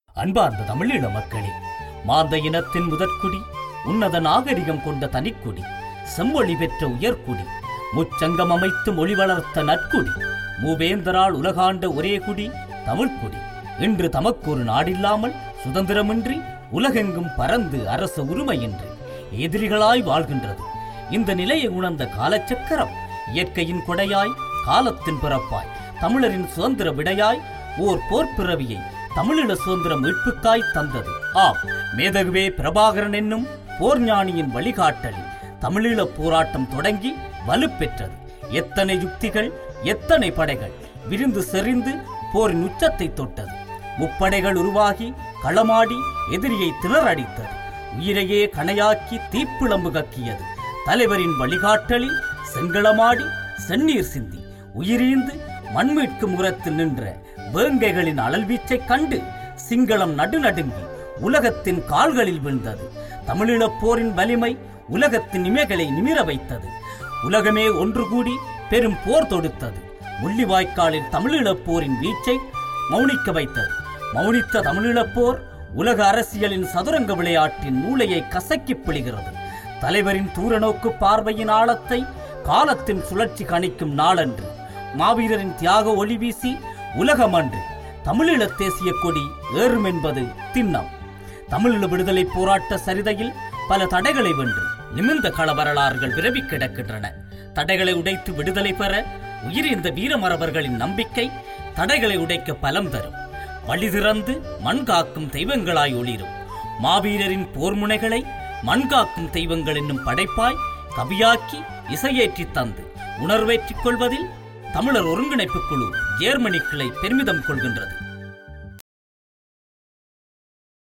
அன்பார்ந்த தமிழீழ மக்களே மாந்த இனத்தின் முதற்குடி உன்னத நாகரிகம் கொண்ட தனிக்குடி செம்மொழி பெற்ற உயர்குடி முச்சங்கம் அமைத்து மொழி வளர்த்த நற்குடி மூவேந்தரால் உலகாண்ட ஒரே குடி தமிழ்க்குடி இன்று தமக்கொரு நாடில்லாமல் சுதந்திரமின்றி உலகெங்கும் பறந்து அரச உரிமையின்றி எதிரிகளாய் வாழ்கின்றது இந்த நிலையை உணர்ந்த காலச்சக்கரம் இயற்கையின் கொடையாய் காலத்தின் பிறப்பாய் தமிழரின் சுதந்திர விடையாய் ஓர் போர்ப்பிறவியை தமிழீழ சுதந்திர மீட்புக்காய் தந்தது ஆம் மேதகுவே பிரபாகரன் என்னும் போர்ஞானியின் வழிகாட்டலில் தமிழீழ போராட்டம் தொடங்கி வலுப்பெற்றது எத்தனை யுக்திகள் எத்தனை படைகள் விரிந்து செறிந்து போரின் உச்சத்தை தொட்டது முப்படைகள் உருவாகி களமாடி எதிரியை திணறடித்தது உயிரையே கணையாக்கி தீப்பிழம்பு கக்கியது தலைவரின் வழிகாட்டலில் செங்களமாடி செந்நீர் சிந்தி உயிரீந்து மண்மீட்கு முகத்தில் நின்ற வேங்கைகளின் அனல் வீச்சைக் கண்டு சிங்களம் நடுநடுங்கி உலகத்தின் கால்களில் விழுந்தது தமிழீழப் போரின் வலிமை உலகத்தின் இமைகளை நிமிர வைத்தது உலகமே ஒன்று கூடி பெரும் போர் தொடுத்தது முள்ளிவாய்க்காலில் தமிழீழப் போரின் வீச்சை மௌனிக்க வைத்தது மௌனித்த தமிழீழப் போர் உலக அரசியலின் சதுரங்க விளையாட்டின் மூளையை கசக்கிப் பிழிகிறது தலைவரின் தூரநோக்கு பார்வையின் ஆழத்தை காலத்தின் சுழற்சி கணிக்கும் நாளன்று மாவீரரின் தியாக ஒளி வீசி உலகமன்று தமிழீழ தேசிய கொடி ஏறும் என்பது திண்ணம் தமிழீழ விடுதலை போராட்ட சரிதையில் பல தடைகளை வென்று நிமிர்ந்த கள வரலாறுகள் விரவி கிடக்கின்றன தடைகளை உடைத்து விடுதலை பெற உயிரிழந்த வீரமரவர்களின் நம்பிக்கை தடைகளை உடைக்க பலம் தரும் வழி திறந்து மண் காக்கும் தெய்வங்களாய் ஒளிரும் மாவீரரின் போர்முனைகளை மண் காக்கும் தெய்வங்கள் என்னும் படைப்பாய் கவியாக்கி இசையேற்றி தந்து உணர்வேற்றிக் கொள்வதில் தமிழர் ஒருங்கிணைப்புக் குழு ஜேர்மனி கிளை பெருமிதம் கொள்கின்றது